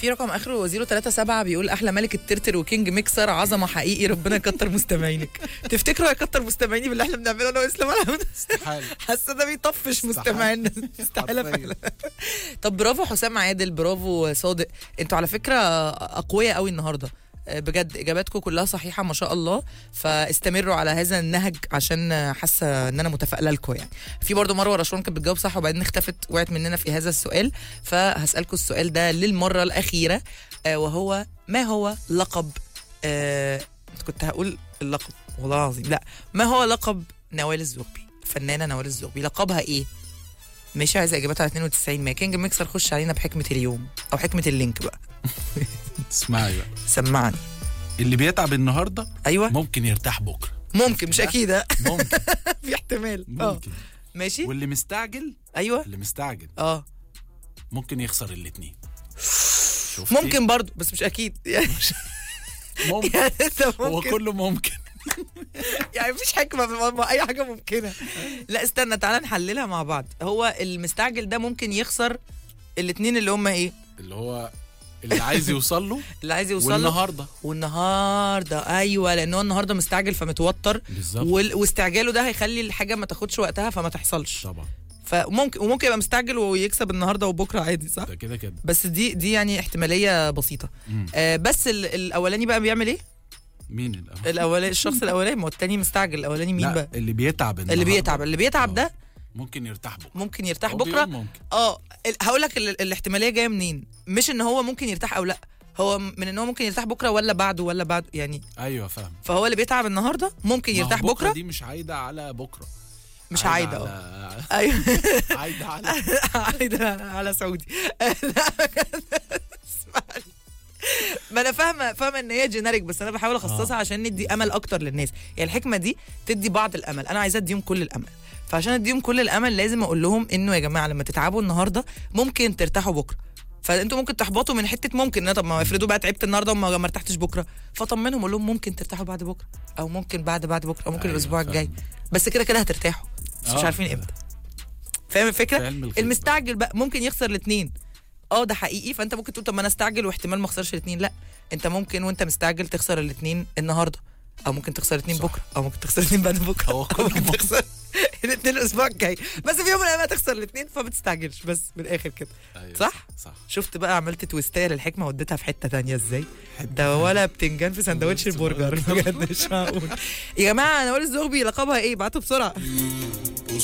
في رقم اخره 037 بيقول احلى ملك الترتر وكينج ميكسر عظمه حقيقي ربنا يكتر مستمعينك تفتكروا هيكتر مستمعيني باللي احنا بنعمله انا واسلام انا استحاله حاسه ده بيطفش استحالة. مستمعينا استحاله حرفياً. فعلا طب برافو حسام عادل برافو صادق انتوا على فكره اقوياء قوي النهارده آه، بجد اجاباتكم كلها صحيحه ما شاء الله فاستمروا على هذا النهج عشان حاسه ان انا متفائله لكم يعني في برضو مروه رشوان كانت بتجاوب صح وبعدين اختفت وقعت مننا في هذا السؤال فهسالكم السؤال ده للمره الاخيره آه، وهو ما هو لقب آه كنت هقول اللقب والله العظيم لا ما هو لقب نوال الزغبي الفنانه نوال الزغبي لقبها ايه مش عايزه اجابات على 92 ما كينج ميكسر خش علينا بحكمه اليوم او حكمه اللينك بقى اسمعي بقى سمعني اللي بيتعب النهارده ايوه ممكن يرتاح بكره ممكن مش اكيد ها؟ ممكن في احتمال اه ممكن ماشي واللي مستعجل ايوه اللي مستعجل اه ممكن يخسر الاثنين شفتي؟ ممكن برضو بس مش اكيد يعني ممكن يعني انت هو ممكن كله ممكن يعني مفيش حكمه في الموضوع اي حاجه ممكنه لا استنى تعالى نحللها مع بعض هو المستعجل ده ممكن يخسر الاثنين اللي هم ايه اللي هو اللي عايز يوصل له اللي عايز يوصل له والنهارده والنهارده ايوه لان هو النهارده مستعجل فمتوتر بالظبط وال- واستعجاله ده هيخلي الحاجه ما تاخدش وقتها فما تحصلش طبعا فممكن وممكن يبقى مستعجل ويكسب النهارده وبكره عادي صح ده كده كده بس دي دي يعني احتماليه بسيطه مم. آه بس ال- الاولاني بقى بيعمل ايه مين الاول الاولاني الشخص الاولاني ما هو التاني مستعجل الاولاني مين لا بقى اللي بيتعب اللي النهاردة. بيتعب اللي بيتعب آه. ده ممكن يرتاح بكره ممكن يرتاح هو بكره بيقول ممكن اه هقول لك ال- الاحتماليه جايه منين مش ان هو ممكن يرتاح او لا هو من ان هو ممكن يرتاح بكره ولا بعده ولا بعده يعني ايوه فاهم فهو اللي بيتعب النهارده ممكن ما هو يرتاح بكره دي مش عايده على بكره مش عايده اه على... ايوه عايده على عايده على سعودي لا بجد. اسمعني ما انا فاهمه فاهمه ان هي جينيريك بس انا بحاول اخصصها عشان ندي امل اكتر للناس يعني الحكمه دي تدي بعض الامل انا عايزه اديهم كل الامل فعشان اديهم كل الامل لازم اقول لهم انه يا جماعه لما تتعبوا النهارده ممكن ترتاحوا بكره فانتوا ممكن تحبطوا من حته ممكن إن أنا طب ما افرضوا بقى تعبت النهارده وما ما ارتحتش بكره فطمنهم اقول لهم ممكن ترتاحوا بعد بكره او ممكن بعد بعد بكره او ممكن أيوة، الاسبوع فاهم. الجاي بس كده كده هترتاحوا بس مش آه. عارفين امتى فاهم الفكره في علم الغيب المستعجل بقى ممكن يخسر الاثنين اه ده حقيقي فانت ممكن تقول طب ما انا استعجل واحتمال ما اخسرش الاثنين لا انت ممكن وانت مستعجل تخسر الاثنين النهارده او ممكن تخسر الاثنين صح. بكره او ممكن تخسر الاثنين بعد بكره هو او كله ممكن ممكن. تخسر الاثنين الاسبوع الجاي بس في يوم من الايام هتخسر الاثنين فما تستعجلش بس من الاخر كده أيوة، صح؟ صح شفت بقى عملت تويستايه للحكمه وديتها في حته تانية ازاي ده ولا بتنجان في سندوتش البرجر بجد مش هقول يا جماعه نوال الزغبي لقبها ايه ابعتوا بسرعه